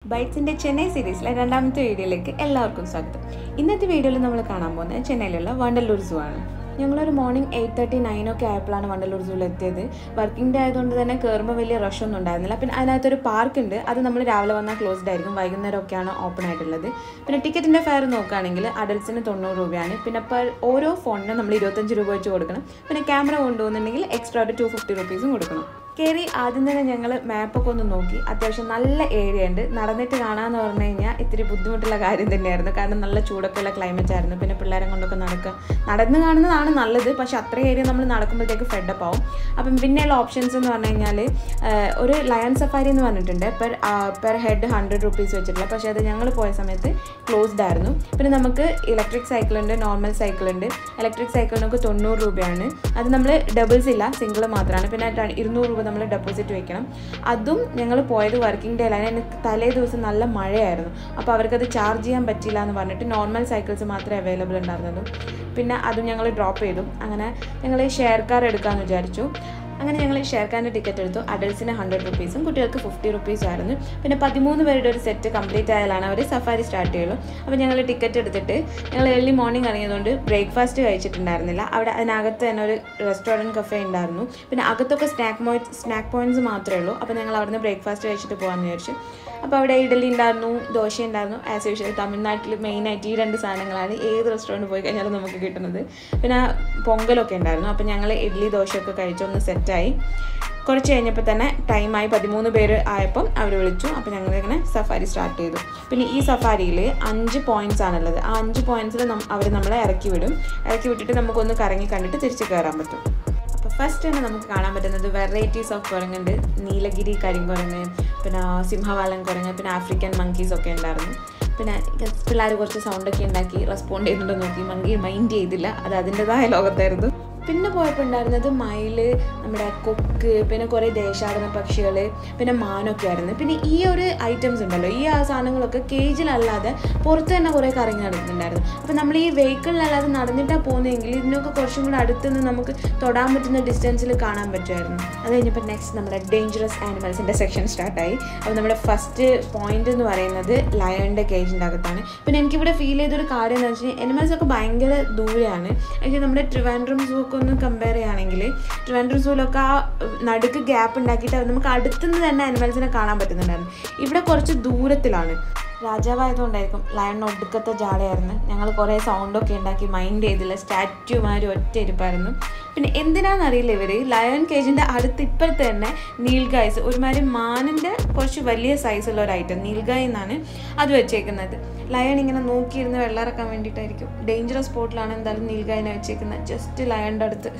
ബൈറ്റ്സിൻ്റെ ചെന്നൈ സീരീസിലെ രണ്ടാമത്തെ വീഡിയോയിലേക്ക് എല്ലാവർക്കും സ്വാഗതം ഇന്നത്തെ വീഡിയോയിൽ നമ്മൾ കാണാൻ പോകുന്നത് ചെന്നൈയിലുള്ള വണ്ടല്ലൂർ സൂ ആണ് ഞങ്ങളൊരു മോർണിംഗ് എയ്റ്റ് തേർട്ടി നയൻ ഒക്കെ ആയപ്പോഴാണ് വണ്ടല്ലൂർ സൂവിൽ എത്തിയത് വർക്കിംഗ് ഡേ ആയതുകൊണ്ട് തന്നെ കയറുമ്പോൾ വലിയ റഷ് ഒന്നും ഉണ്ടായിരുന്നില്ല പിന്നെ അതിനകത്തൊരു പാർക്ക് ഉണ്ട് അത് നമ്മൾ രാവിലെ വന്നാൽ ക്ലോസ്ഡ് ആയിരിക്കും വൈകുന്നേരം ഒക്കെയാണ് ഓപ്പൺ ആയിട്ടുള്ളത് പിന്നെ ടിക്കറ്റിൻ്റെ ഫെയർ നോക്കുകയാണെങ്കിൽ അഡൽട്സിന് തൊണ്ണൂറ് രൂപയാണ് പിന്നെ per ഓരോ ഫോണിനും നമ്മൾ ഇരുപത്തഞ്ച് രൂപ വെച്ച് കൊടുക്കണം പിന്നെ ക്യാമറ കൊണ്ടുപോകുന്നുണ്ടെങ്കിൽ എക്സ്ട്രാ ഒരു ടു ഫിഫ്റ്റി റുപ്പീസും കൊടുക്കണം കയറി ആദ്യം തന്നെ ഞങ്ങൾ മാപ്പൊക്കെ ഒന്ന് നോക്കി അത്യാവശ്യം നല്ല ഏരിയ ഉണ്ട് നടന്നിട്ട് കാണാമെന്ന് പറഞ്ഞു കഴിഞ്ഞാൽ ഇത്തിരി ബുദ്ധിമുട്ടുള്ള കാര്യം തന്നെയായിരുന്നു കാരണം നല്ല ചൂടൊക്കെയുള്ള ക്ലൈമറ്റ് ആയിരുന്നു പിന്നെ പിള്ളേരെ കൊണ്ടൊക്കെ നടക്കുക നടന്ന് കാണുന്നതാണ് നല്ലത് പക്ഷെ അത്രയും ഏരിയ നമ്മൾ നടക്കുമ്പോഴത്തേക്ക് ഫെഡപ്പ് ആവും അപ്പം പിന്നെയുള്ള ഓപ്ഷൻസ് എന്ന് പറഞ്ഞു കഴിഞ്ഞാൽ ഒരു ലയൺ സഫാരി എന്ന് പറഞ്ഞിട്ടുണ്ട് per per head hundred rupees വെച്ചിട്ടുള്ള പക്ഷേ അത് ഞങ്ങൾ പോയ സമയത്ത് ക്ലോസ്ഡ് ആയിരുന്നു പിന്നെ നമുക്ക് ഇലക്ട്രിക് സൈക്കിൾ ഉണ്ട് നോർമൽ സൈക്കിൾ ഉണ്ട് ഇലക്ട്രിക് സൈക്കിളിനൊക്കെ തൊണ്ണൂറ് രൂപയാണ് അത് നമ്മൾ ഡബിൾസ് ഇല്ല സിംഗിൾ മാത്രമാണ് പിന്നെ ര- ഇരുന്നൂറ് രൂപ നമ്മൾ ഡെപ്പോസിറ്റ് വെക്കണം അതും ഞങ്ങൾ പോയത് വർക്കിംഗ് ഡേയിലാണ് എനിക്ക് തലേ ദിവസം നല്ല മഴയായിരുന്നു അപ്പോൾ അവർക്കത് ചാർജ് ചെയ്യാൻ പറ്റില്ല എന്ന് പറഞ്ഞിട്ട് നോർമൽ സൈക്കിൾസ് മാത്രമേ അവൈലബിൾ ഉണ്ടായിരുന്നുള്ളൂ പിന്നെ അതും ഞങ്ങൾ ഡ്രോപ്പ് ചെയ്തു അങ്ങനെ ഞങ്ങൾ ഷെയർ കാർ എടുക്കാമെന്ന് വിചാരിച്ചു അങ്ങനെ ഞങ്ങൾ ഷെയർ കാറിൻ്റെ ടിക്കറ്റ് എടുത്തു അഡൽസിന് ഹൺഡ്രഡ് റുപ്പീസും കുട്ടികൾക്ക് ഫിഫ്റ്റി റുപ്പീസും ആയിരുന്നു പിന്നെ പതിമൂന്ന് പേരുടെ ഒരു സെറ്റ് കംപ്ലീറ്റ് ആയാലാണ് അവർ സഫാരി സ്റ്റാർട്ട് ചെയ്യുള്ളൂ അപ്പോൾ ഞങ്ങൾ ടിക്കറ്റ് എടുത്തിട്ട് ഞങ്ങൾ ഏർലി മോർണിംഗ് ഇറങ്ങിയതുകൊണ്ട് ബ്രേക്ക്ഫാസ്റ്റ് കഴിച്ചിട്ടുണ്ടായിരുന്നില്ല അവിടെ അതിനകത്ത് തന്നെ ഒരു റെസ്റ്റോറൻറ്റ് കഫേ ഉണ്ടായിരുന്നു പിന്നെ അകത്തൊക്കെ സ്നാക്ക് മോ സ്നാക്ക് പോയിന്റ്സ് മാത്രമേ ഉള്ളൂ അപ്പോൾ ഞങ്ങൾ അവിടുന്ന് ബ്രേക്ക്ഫാസ്റ്റ് കഴിച്ചിട്ട് പോകാമെന്ന് വിചാരിച്ചു അപ്പോൾ അവിടെ ഇഡലി ഉണ്ടായിരുന്നു ദോശ ഉണ്ടായിരുന്നു ആസ് യൂഷ്വൽ തമിഴ്നാട്ടിൽ മെയിനായിട്ട് ഈ രണ്ട് സാധനങ്ങളാണ് ഏത് റെസ്റ്റോറൻറ്റ് പോയി കഴിഞ്ഞാലും നമുക്ക് കിട്ടുന്നത് പിന്നെ പൊങ്കലൊക്കെ ഉണ്ടായിരുന്നു അപ്പോൾ ഞങ്ങൾ ഇഡ്ഡലി ദോശയൊക്കെ കഴിച്ച് ഒന്ന് സെറ്റായി കുറച്ച് കഴിഞ്ഞപ്പോൾ തന്നെ ടൈമായി പതിമൂന്ന് പേര് ആയപ്പം അവർ വിളിച്ചു അപ്പോൾ ഞങ്ങൾ ഇങ്ങനെ സഫാരി സ്റ്റാർട്ട് ചെയ്തു പിന്നെ ഈ സഫാരിയിൽ അഞ്ച് പോയിന്റ്സ് ആണുള്ളത് ആ അഞ്ച് പോയിന്റ്സിൽ അവർ നമ്മളെ ഇറക്കി വിടും ഇറക്കി വിട്ടിട്ട് നമുക്കൊന്ന് കറങ്ങി കണ്ടിട്ട് തിരിച്ച് കയറാൻ പറ്റും അപ്പോൾ ഫസ്റ്റ് തന്നെ നമുക്ക് കാണാൻ പറ്റുന്നത് വെറൈറ്റീസ് ഓഫ് കുരങ്ങുണ്ട് നീലഗിരി കരിങ്കുരങ്ങ് പിന്നെ സിംഹവാലൻ കുരങ്ങ് പിന്നെ ആഫ്രിക്കൻ മങ്കീസ് ഒക്കെ ഉണ്ടായിരുന്നു പിന്നെ പിള്ളേർ കുറച്ച് സൗണ്ടൊക്കെ ഉണ്ടാക്കി റെസ്പോണ്ട് ചെയ്യുന്നുണ്ടോ നോക്കി മങ്കി മൈൻഡ് ചെയ്തില്ല അത് അതിൻ്റെതായ ലോകത്തായിരുന്നു പിന്നെ പോയപ്പോൾ ഉണ്ടായിരുന്നത് മയില് നമ്മുടെ കൊക്ക് പിന്നെ കുറേ ദേശാടന പക്ഷികൾ പിന്നെ മാനൊക്കെ ആയിരുന്നു പിന്നെ ഈ ഒരു ഐറ്റംസ് ഉണ്ടല്ലോ ഈ ആ സാധനങ്ങളൊക്കെ കേജിലല്ലാതെ പുറത്ത് തന്നെ കുറേ കറങ്ങി നടക്കുന്നുണ്ടായിരുന്നു അപ്പോൾ നമ്മൾ ഈ വെഹിക്കിളിലല്ലാതെ നടന്നിട്ടാണ് പോകുന്നതെങ്കിൽ ഇതിനൊക്കെ കുറച്ചും കൂടെ അടുത്തുനിന്ന് നമുക്ക് തൊടാൻ പറ്റുന്ന ഡിസ്റ്റൻസിൽ കാണാൻ പറ്റുമായിരുന്നു അത് കഴിഞ്ഞപ്പോൾ നെക്സ്റ്റ് നമ്മുടെ ഡേഞ്ചറസ് ആനിമൽസിൻ്റെ സെക്ഷൻ സ്റ്റാർട്ടായി അപ്പോൾ നമ്മുടെ ഫസ്റ്റ് പോയിന്റ് എന്ന് പറയുന്നത് ലയണിൻ്റെ കേജിൻ്റെ അകത്താണ് പിന്നെ എനിക്കിവിടെ ഫീൽ ചെയ്തൊരു കാര്യം എന്ന് വെച്ചാൽ എനിമൽസ് ഒക്കെ ഭയങ്കര ദൂരെയാണ് പക്ഷേ നമ്മുടെ ട്രിവാൻഡ്രം സൂ ഒക്കെ ഒന്ന് കമ്പയർ ചെയ്യുകയാണെങ്കിൽ ട്രിവാൻഡ്രം സൂവിലൊക്കെ ആ നടുക്ക് ഗ്യാപ്പ് ഉണ്ടാക്കിയിട്ട് അത് നമുക്ക് അടുത്തുനിന്ന് തന്നെ അനിമൽസിനെ കാണാൻ പറ്റുന്നുണ്ടായിരുന്നു ഇവിടെ കുറച്ച് ദൂരത്തിലാണ് രാജാവായതുകൊണ്ടായിരിക്കും ലയൺ ഒടുക്കത്തെ ജാടയായിരുന്നു ഞങ്ങൾ കുറേ സൗണ്ടൊക്കെ ഉണ്ടാക്കി മൈൻഡ് ചെയ്തില്ല സ്റ്റാറ്റ്യൂമാർ ഒറ്റ ഇരിപ്പായിരുന്നു പിന്നെ എന്തിനാണെന്നറിയില്ല ഇവർ ലയൺ കേജിൻ്റെ അടുത്ത് ഇപ്പോഴത്തെ തന്നെ നീൽഗായ്സ് ഒരുമാതിരി മാനിൻ്റെ കുറച്ച് വലിയ സൈസുള്ള ഒരു ഐറ്റം നീൽഗായ് എന്നാണ് അത് വെച്ചേക്കുന്നത് ലയൺ ഇങ്ങനെ നോക്കിയിരുന്ന് വെള്ളമിറക്കാൻ വേണ്ടിയിട്ടായിരിക്കും ഡേഞ്ചറസ് സ്പോട്ടിലാണ് എന്തായാലും നീൽഗായിനെ വെച്ചേക്കുന്നത് ജസ്റ്റ് ലയണിൻ്റെ അടുത്ത്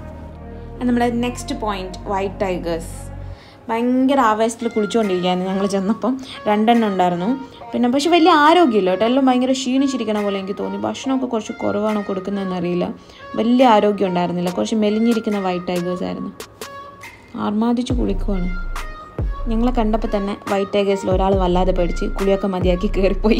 നമ്മുടെ നെക്സ്റ്റ് പോയിന്റ് വൈറ്റ് ടൈഗേഴ്സ് ഭയങ്കര ആവേശത്തിൽ കുളിച്ചുകൊണ്ടിരിക്കുകയായിരുന്നു ഞങ്ങൾ ചെന്നപ്പം രണ്ടെണ്ണം ഉണ്ടായിരുന്നു പിന്നെ പക്ഷെ വലിയ ആരോഗ്യമില്ല കേട്ടോ എല്ലാം ഭയങ്കര ക്ഷീണിച്ചിരിക്കണ പോലെ എനിക്ക് തോന്നി ഭക്ഷണമൊക്കെ കുറച്ച് കുറവാണോ കൊടുക്കുന്നതെന്ന് അറിയില്ല വലിയ ആരോഗ്യം ഉണ്ടായിരുന്നില്ല കുറച്ച് മെലിഞ്ഞിരിക്കുന്ന വൈറ്റ് ടൈഗേഴ്സ് ആയിരുന്നു ആർമാദിച്ച് കുളിക്കുവാണ് ഞങ്ങളെ കണ്ടപ്പോൾ തന്നെ വൈറ്റ് ടൈഗേഴ്സിൽ ഒരാൾ വല്ലാതെ പേടിച്ച് കുളിയൊക്കെ മതിയാക്കി കയറിപ്പോയി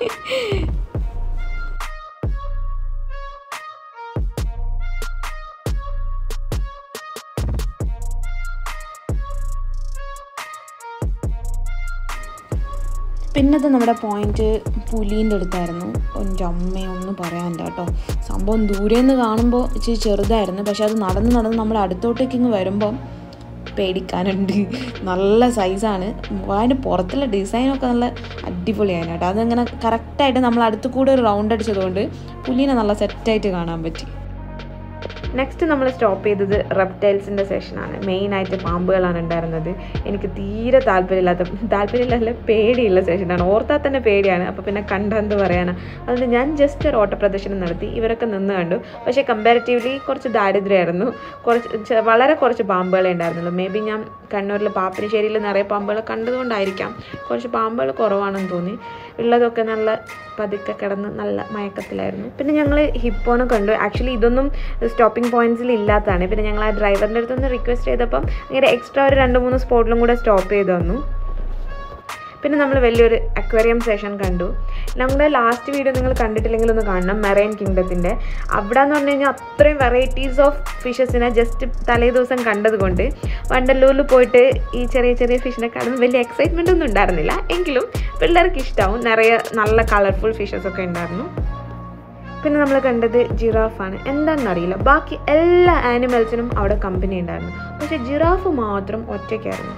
പിന്നത്തെ നമ്മുടെ പോയിന്റ് പുലീൻ്റെ അടുത്തായിരുന്നു എൻ്റെ അമ്മയൊന്നും പറയാനില്ല കേട്ടോ സംഭവം ദൂരെ നിന്ന് കാണുമ്പോൾ ഇച്ചിരി ചെറുതായിരുന്നു പക്ഷെ അത് നടന്ന് നടന്ന് നമ്മുടെ അടുത്തോട്ടേക്ക് ഇങ്ങ് വരുമ്പം പേടിക്കാനുണ്ട് നല്ല സൈസാണ് അതിൻ്റെ പുറത്തുള്ള ഡിസൈനൊക്കെ നല്ല അടിപൊളിയാണ് കേട്ടോ അതങ്ങനെ കറക്റ്റായിട്ട് നമ്മൾ അടുത്ത് കൂടെ ഒരു റൗണ്ട് അടിച്ചതുകൊണ്ട് പുലീനെ നല്ല സെറ്റായിട്ട് കാണാൻ പറ്റി നെക്സ്റ്റ് നമ്മൾ സ്റ്റോപ്പ് ചെയ്തത് റെപ്റ്റൈൽസിൻ്റെ സെഷനാണ് മെയിനായിട്ട് പാമ്പുകളാണ് ഉണ്ടായിരുന്നത് എനിക്ക് തീരെ താല്പര്യമില്ലാത്ത താല്പര്യമില്ല പേടിയുള്ള സെഷനാണ് ഓർത്താൽ തന്നെ പേടിയാണ് അപ്പോൾ പിന്നെ കണ്ടെന്ത് പറയാനാണ് അതുകൊണ്ട് ഞാൻ ജസ്റ്റ് ഒരു ഓട്ടപ്രദർശനം നടത്തി ഇവരൊക്കെ നിന്ന് കണ്ടു പക്ഷേ കമ്പാരിറ്റീവ്ലി കുറച്ച് ദാരിദ്ര്യമായിരുന്നു കുറച്ച് ചെ- വളരെ കുറച്ച് പാമ്പുകളെ ഉണ്ടായിരുന്നുള്ളൂ മേ ബി ഞാൻ കണ്ണൂരിൽ പാപ്പിനിശ്ശേരിയിൽ നിറയെ പാമ്പുകളെ കണ്ടതുകൊണ്ടായിരിക്കാം കുറച്ച് പാമ്പുകൾ കുറവാണെന്ന് തോന്നി ഉള്ളതൊക്കെ നല്ല പതുക്കെ കിടന്ന് നല്ല മയക്കത്തിലായിരുന്നു പിന്നെ ഞങ്ങൾ ഹിപ്പോനെ കണ്ടു ആക്ച്വലി ഇതൊന്നും സ്റ്റോപ്പിംഗ് പോയിന്റ്സിൽ ഇല്ലാത്തതാണ് പിന്നെ ഞങ്ങൾ ആ ഡ്രൈവറിൻ്റെ അടുത്തൊന്ന് റിക്വസ്റ്റ് ചെയ്തപ്പം ഇങ്ങനെ എക്സ്ട്രാ ഒരു രണ്ട് മൂന്ന് സ്പോട്ടിലും കൂടെ സ്റ്റോപ്പ് ചെയ്ത് തന്നു പിന്നെ നമ്മൾ വലിയൊരു അക്വേറിയം സെഷൻ കണ്ടു നമ്മുടെ ലാസ്റ്റ് വീഡിയോ നിങ്ങൾ കണ്ടിട്ടില്ലെങ്കിൽ ഒന്ന് കാണണം മെറൈൻ കിങ്ഡത്തിൻ്റെ അവിടെ എന്ന് പറഞ്ഞു കഴിഞ്ഞാൽ അത്രയും വെറൈറ്റീസ് ഓഫ് ഫിഷസിനെ ജസ്റ്റ് തലേ ദിവസം കണ്ടതുകൊണ്ട് വണ്ടല്ലൂരിൽ പോയിട്ട് ഈ ചെറിയ ചെറിയ ഫിഷിനെ കാണുമ്പോൾ വലിയ എക്സൈറ്റ്മെൻ്റ് ഒന്നും ഉണ്ടായിരുന്നില്ല എങ്കിലും പിള്ളേർക്ക് ഇഷ്ടമാവും നിറയെ നല്ല കളർഫുൾ ഫിഷസ് ഒക്കെ ഉണ്ടായിരുന്നു പിന്നെ നമ്മൾ കണ്ടത് ജിറാഫാണ് എന്താണെന്ന് അറിയില്ല ബാക്കി എല്ലാ ആനിമൽസിനും അവിടെ കമ്പനി ഉണ്ടായിരുന്നു പക്ഷെ ജിറാഫ് മാത്രം ഒറ്റയ്ക്കായിരുന്നു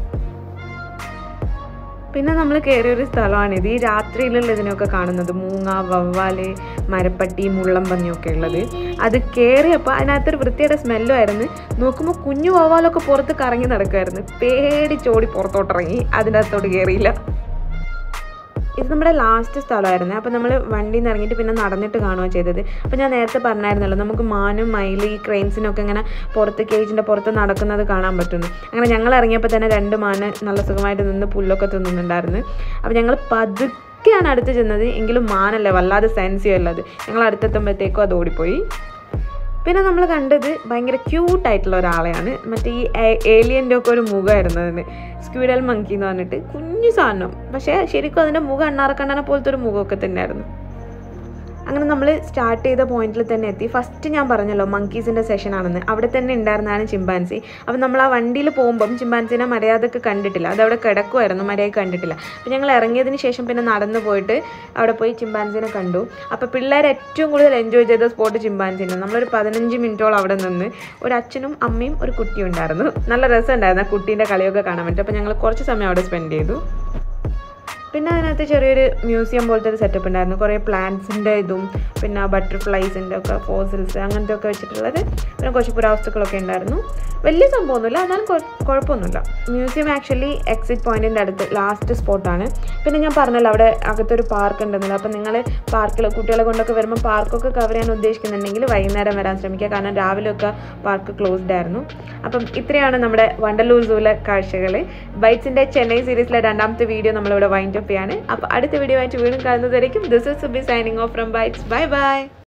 പിന്നെ നമ്മൾ കയറിയൊരു സ്ഥലമാണിത് ഈ രാത്രിയിലുള്ള ഇതിനൊക്കെ കാണുന്നത് മൂങ്ങ വവ്വാല് മരപ്പട്ടി മുള്ളമ്പന്നിയൊക്കെ ഉള്ളത് അത് കയറിയപ്പോൾ അതിനകത്തൊരു വൃത്തിയുടെ സ്മെല്ലും ആയിരുന്നു നോക്കുമ്പോൾ കുഞ്ഞു വവ്വാലൊക്കെ പുറത്ത് കറങ്ങി നടക്കുമായിരുന്നു പേടിച്ചോടി പുറത്തോട്ടിറങ്ങി അതിൻ്റെ അകത്തോട്ട് കയറിയില്ല ഇത് നമ്മുടെ ലാസ്റ്റ് സ്ഥലമായിരുന്നു അപ്പോൾ നമ്മൾ വണ്ടിയിൽ നിന്ന് ഇറങ്ങിയിട്ട് പിന്നെ നടന്നിട്ട് കാണുക ചെയ്തത് അപ്പോൾ ഞാൻ നേരത്തെ പറഞ്ഞായിരുന്നല്ലോ നമുക്ക് മാനും മയില് ഈ ക്രെയിൻസിനൊക്കെ ഇങ്ങനെ പുറത്ത് കേജിൻ്റെ പുറത്ത് നടക്കുന്നത് കാണാൻ പറ്റുന്നു അങ്ങനെ ഞങ്ങൾ ഇറങ്ങിയപ്പോൾ തന്നെ രണ്ട് മാന് നല്ല സുഖമായിട്ട് നിന്ന് പുല്ലൊക്കെ തിന്നുന്നുണ്ടായിരുന്നു അപ്പോൾ ഞങ്ങൾ പതുക്കെയാണ് അടുത്ത് ചെന്നത് എങ്കിലും മാനല്ലേ വല്ലാതെ സെൻസിയോ ഉള്ളത് ഞങ്ങൾ അടുത്തെത്തുമ്പോഴത്തേക്കും അത് ഓടിപ്പോയി പിന്നെ നമ്മൾ കണ്ടത് ഭയങ്കര ക്യൂട്ടായിട്ടുള്ള ഒരാളെയാണ് മറ്റേ ഈ ഏലിയൻ്റെ ഒക്കെ ഒരു മുഖമായിരുന്നു അതിന് സ്ക്യൂഡൽ മങ്കി എന്ന് പറഞ്ഞിട്ട് കുഞ്ഞു സാധനം പക്ഷേ ശരിക്കും അതിൻ്റെ മുഖം അണ്ണാറക്കണ്ണനെ പോലത്തെ ഒരു മുഖമൊക്കെ തന്നെയായിരുന്നു അങ്ങനെ നമ്മൾ സ്റ്റാർട്ട് ചെയ്ത പോയിന്റിൽ തന്നെ എത്തി ഫസ്റ്റ് ഞാൻ പറഞ്ഞല്ലോ മങ്കീസിൻ്റെ സെഷൻ ആണെന്ന് അവിടെ തന്നെ ഉണ്ടായിരുന്നതാണ് ചിമ്പാൻസി അപ്പം നമ്മൾ ആ വണ്ടിയിൽ പോകുമ്പം ചിമ്പാൻസിനെ മര്യാദക്ക് കണ്ടിട്ടില്ല അതവിടെ കിടക്കുമായിരുന്നു മര്യാദ കണ്ടിട്ടില്ല അപ്പം ഞങ്ങൾ ഇറങ്ങിയതിന് ശേഷം പിന്നെ നടന്നു പോയിട്ട് അവിടെ പോയി ചിമ്പാൻസിനെ കണ്ടു അപ്പോൾ പിള്ളേർ ഏറ്റവും കൂടുതൽ എൻജോയ് ചെയ്ത സ്പോട്ട് ചിമ്പാൻസിനെ നമ്മളൊരു പതിനഞ്ച് മിനിറ്റോളം അവിടെ നിന്ന് ഒരു അച്ഛനും അമ്മയും ഒരു കുട്ടിയും ഉണ്ടായിരുന്നു നല്ല രസമുണ്ടായിരുന്നു ആ കുട്ടീൻ്റെ കളിയൊക്കെ കാണാൻ പറ്റും അപ്പോൾ ഞങ്ങൾ കുറച്ച് സമയം അവിടെ സ്പെൻഡ് ചെയ്തു പിന്നെ അതിനകത്ത് ചെറിയൊരു മ്യൂസിയം പോലത്തെ ഒരു സെറ്റപ്പ് ഉണ്ടായിരുന്നു കുറേ പ്ലാന്റ്സിൻ്റെ ഇതും പിന്നെ ബട്ടർഫ്ലൈസിൻ്റെ ഒക്കെ ഫോസിൽസ് അങ്ങനത്തെ ഒക്കെ വെച്ചിട്ടുള്ളത് പിന്നെ കുറച്ച് പുരാവസ്തുക്കളൊക്കെ ഉണ്ടായിരുന്നു വലിയ സംഭവമൊന്നുമില്ല എന്നാലും കുഴപ്പമൊന്നുമില്ല മ്യൂസിയം ആക്ച്വലി എക്സിറ്റ് പോയിന്റിൻ്റെ അടുത്ത് ലാസ്റ്റ് സ്പോട്ടാണ് പിന്നെ ഞാൻ പറഞ്ഞല്ലോ അവിടെ അകത്തൊരു പാർക്ക് ഉണ്ടെന്നല്ലോ അപ്പം നിങ്ങൾ പാർക്കിൽ കുട്ടികളെ കൊണ്ടൊക്കെ വരുമ്പോൾ പാർക്കൊക്കെ കവർ ചെയ്യാൻ ഉദ്ദേശിക്കുന്നുണ്ടെങ്കിൽ വൈകുന്നേരം വരാൻ ശ്രമിക്കുക കാരണം രാവിലെയൊക്കെ പാർക്ക് ക്ലോസ്ഡ് ആയിരുന്നു അപ്പം ഇത്രയാണ് നമ്മുടെ വണ്ടലൂർ സൂവിലെ കാഴ്ചകൾ ബൈറ്റ്സിൻ്റെ ചെന്നൈ സീരീസിലെ രണ്ടാമത്തെ വീഡിയോ നമ്മളിവിടെ വൈൻഡ് അപ്പ് ചെയ്യാണ് അപ്പോൾ അടുത്ത വീഡിയോ ആയിട്ട് വീണ്ടും കാണുന്നതായിരിക്കും this is Subi signing off from Bytes bye by